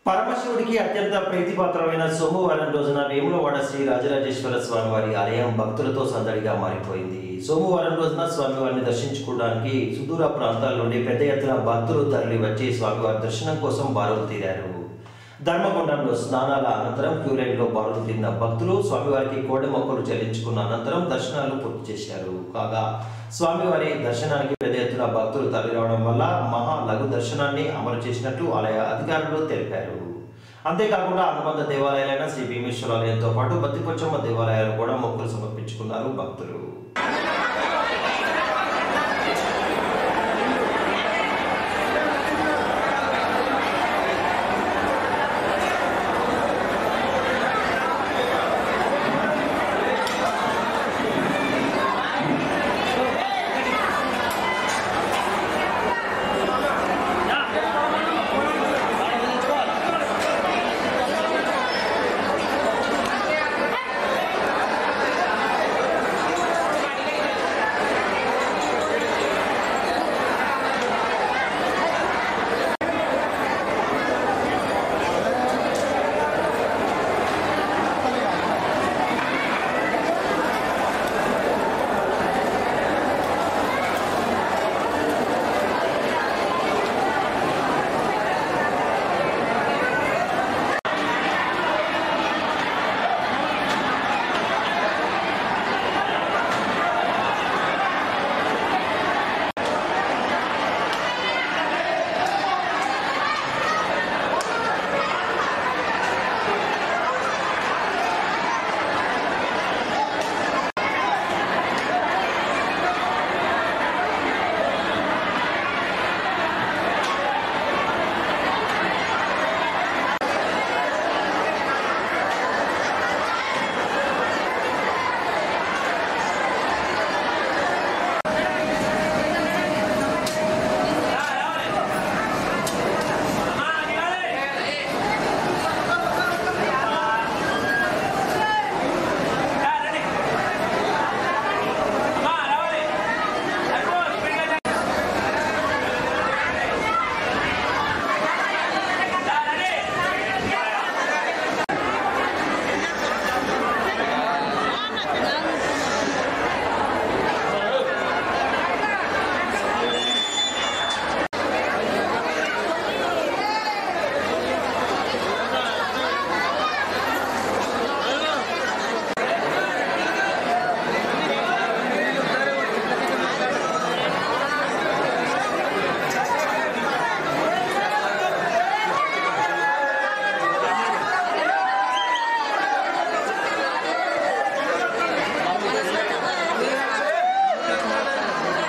పరమశివుడికి అత్యంత ప్రీతిపాత్రమైన సోమవారం రోజున వేములవాడ శ్రీ రాజరాజేశ్వర స్వామివారి ఆలయం భక్తులతో సందడిగా మారిపోయింది సోమవారం రోజున స్వామివారిని దర్శించుకోవడానికి సుదూర ప్రాంతాల నుండి పెద్ద ఎత్తున భక్తులు తరలి వచ్చి స్వామివారి దర్శనం కోసం బారులు తీరారు ధర్మగుండంలో స్నానాల అనంతరం క్యూరైన్లో బారులు తీరిన భక్తులు స్వామివారికి కోడె మొక్కలు చెల్లించుకున్న అనంతరం దర్శనాలు పూర్తి చేశారు కాగా స్వామివారి దర్శనానికి పెద్ద ఎత్తున భక్తులు తరలిరావడం వల్ల మహా లఘు దర్శనాన్ని అమలు చేసినట్లు ఆలయ అధికారులు తెలిపారు అంతేకాకుండా అనుబంధ దేవాలయాలైన శ్రీ భీమేశ్వర ఆలయంతో పాటు బత్తిపొచ్చమ్మ దేవాలయాలు కూడా మొక్కులు సమర్పించుకున్నారు భక్తులు